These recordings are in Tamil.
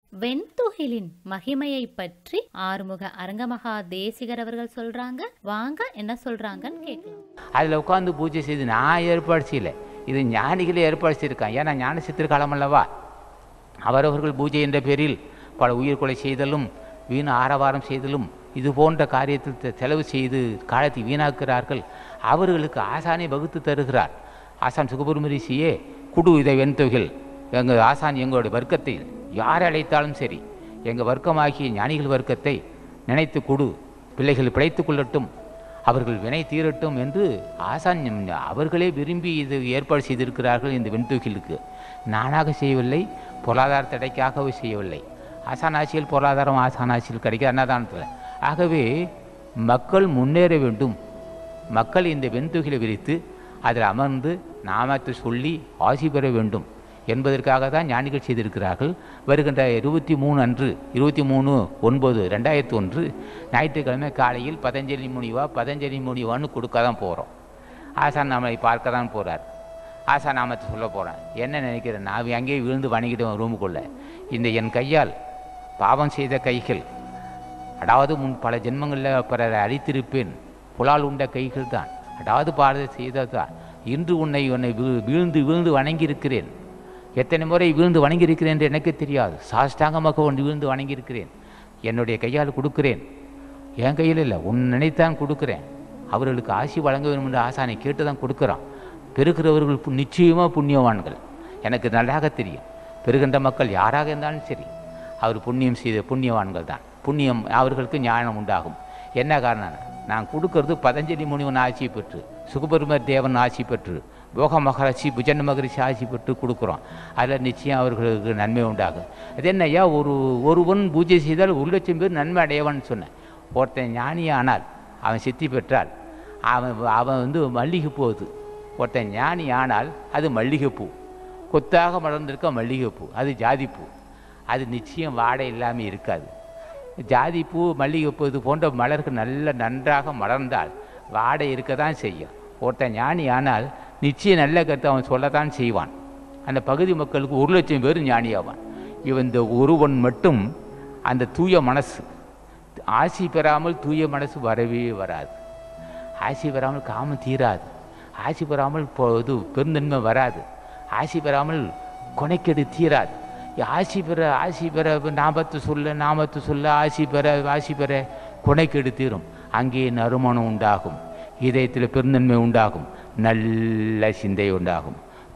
வெண்துகிலின் மகிமையை பற்றி ஆறுமுக அரங்கமகா தேசிகர் அவர்கள் சொல்றாங்க வாங்க என்ன சொல்றாங்கன்னு கேட்கலாம் அதில் உட்காந்து பூஜை செய்து நான் ஏற்பாடு செய்யல இது ஞானிகளே ஏற்பாடு செய்திருக்கான் ஏன்னா ஞான சித்திரகாலம் அல்லவா அவரவர்கள் பூஜை என்ற பேரில் பல உயிர் கொலை செய்தலும் வீண் ஆரவாரம் செய்தலும் இது போன்ற காரியத்தில் செ- செலவு செய்து காலத்தை வீணாக்குகிறார்கள் அவர்களுக்கு ஆசானை வகுத்து தருகிறார் ஆசான் சுகபுரமரிசியே குடு இதை வெண்தொகில் எங்கள் ஆசான் எங்களுடைய வர்க்கத்தை யார் அழைத்தாலும் சரி எங்கள் வர்க்கமாகிய ஞானிகள் வர்க்கத்தை நினைத்து கொடு பிள்ளைகள் பிழைத்துக் கொள்ளட்டும் அவர்கள் வினை தீரட்டும் என்று ஆசான் ஞம் அவர்களே விரும்பி இது ஏற்பாடு செய்திருக்கிறார்கள் இந்த வெண்தூக்கிலுக்கு நானாக செய்யவில்லை பொருளாதார தடைக்காகவே செய்யவில்லை ஆசான் ஆட்சியில் பொருளாதாரம் ஆசான் ஆட்சியில் கிடைக்கிற அன்னதானத்தில் ஆகவே மக்கள் முன்னேற வேண்டும் மக்கள் இந்த வெண்தூக்கிலை விரித்து அதில் அமர்ந்து நாமத்தை சொல்லி ஆசி பெற வேண்டும் என்பதற்காக தான் ஞானிகள் செய்திருக்கிறார்கள் வருகின்ற இருபத்தி மூணு அன்று இருபத்தி மூணு ஒன்பது ரெண்டாயிரத்தி ஒன்று ஞாயிற்றுக்கிழமை காலையில் பதஞ்சலி முனிவா பதஞ்சலி முனிவான்னு கொடுக்க தான் போகிறோம் ஆசான் நம்மளை பார்க்க தான் போகிறார் ஆசா நாமத்தை சொல்ல போகிறேன் என்ன நினைக்கிறேன் நான் அங்கேயே விழுந்து வணங்கிடுவேன் ரூமுக்குள்ளே இந்த என் கையால் பாவம் செய்த கைகள் அதாவது முன் பல ஜென்மங்களில் பிறரை அழித்திருப்பேன் புலால் உண்ட கைகள் தான் அதாவது பாரத செய்ததான் இன்று உன்னை உன்னை வீ- வீழ்ந்து வீழ்ந்து வணங்கியிருக்கிறேன் எத்தனை முறை வீழ்ந்து வணங்கியிருக்கிறேன் என்று எனக்கு தெரியாது சாஷ்டாங்கமாக ஒன்று வீழ்ந்து வணங்கியிருக்கிறேன் என்னுடைய கையால் கொடுக்கிறேன் என் கையில் இல்லை உன் நினைத்தான் கொடுக்கிறேன் அவர்களுக்கு ஆசி வழங்க வேண்டும் என்ற ஆசானை கேட்டு தான் கொடுக்குறான் பெறுகிறவர்கள் பு- நிச்சயமாக புண்ணியவான்கள் எனக்கு நன்றாக தெரியும் பெறுகின்ற மக்கள் யாராக இருந்தாலும் சரி அவர் புண்ணியம் செய்த புண்ணியவான்கள் தான் புண்ணியம் அவர்களுக்கு ஞானம் உண்டாகும் என்ன காரணம் நான் கொடுக்கறது பதஞ்சலி முனிவன் ஆட்சி பெற்று சுகபெரும தேவன் ஆட்சி பெற்று போக மகரிஷி புஜன் மகரிஷி ஆட்சி பெற்று கொடுக்குறோம் அதில் நிச்சயம் அவர்களுக்கு நன்மை உண்டாகும் அது என்னய்யா ஒரு ஒருவன் பூஜை செய்தால் ஒரு லட்சம் பேர் நன்மை அடையவன் சொன்னேன் ஒருத்தன் ஞானி ஆனால் அவன் சித்தி பெற்றால் அவன் அவன் வந்து மல்லிகைப்பூ அது ஒருத்தன் ஞானி ஆனால் அது மல்லிகைப்பூ கொத்தாக மலர்ந்திருக்க மல்லிகைப்பூ அது ஜாதிப்பூ அது நிச்சயம் வாடை இல்லாமல் இருக்காது ஜாதிப்பூ மல்லிகைப்பூ இது போன்ற மலர்கள் நல்ல நன்றாக மலர்ந்தால் வாடை இருக்க தான் செய்யும் ஒருத்தன் ஞானி ஆனால் நிச்சயம் நல்ல கருத்து அவன் சொல்லத்தான் செய்வான் அந்த பகுதி மக்களுக்கு ஒரு லட்சம் பேர் ஞானியாவான் இவன் இந்த ஒருவன் மட்டும் அந்த தூய மனசு ஆசி பெறாமல் தூய மனசு வரவே வராது ஆசி பெறாமல் காமம் தீராது ஆசி பெறாமல் இப்போ இது பெருந்தன்மை வராது ஆசி பெறாமல் கொனைக்கெடு தீராது ஆசி பெற ஆசி பெற நாமத்து சொல்ல நாமத்து சொல்ல ஆசி பெற ஆசி பெற கொனைக்கெடு தீரும் அங்கே நறுமணம் உண்டாகும் இதயத்தில் பெருந்தன்மை உண்டாகும் நல்ல சிந்தை உண்டாகும்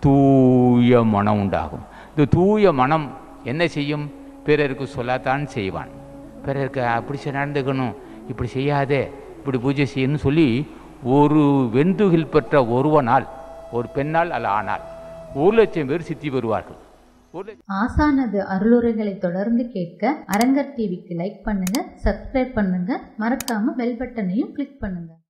தூய மனம் உண்டாகும் இந்த தூய மனம் என்ன செய்யும் பிறருக்கு சொல்லத்தான் செய்வான் பிறருக்கு அப்படி செ- நடந்துக்கணும் இப்படி செய்யாதே இப்படி பூஜை செய்யணும்னு சொல்லி ஒரு வெந்துகில் பெற்ற ஒருவனால் ஒரு பெண்ணால் அல்ல ஆணால் ஒரு லட்சம் பேர் சித்தி பெறுவார்கள் ஒரு லட்சம் ஆசானது அருளுரைகளை தொடர்ந்து கேட்க அரங்கர் டிவிக்கு லைக் பண்ணுங்க சப்ஸ்கிரைப் பண்ணுங்க மறக்காம பெல் பட்டனையும் கிளிக் பண்ணுங்க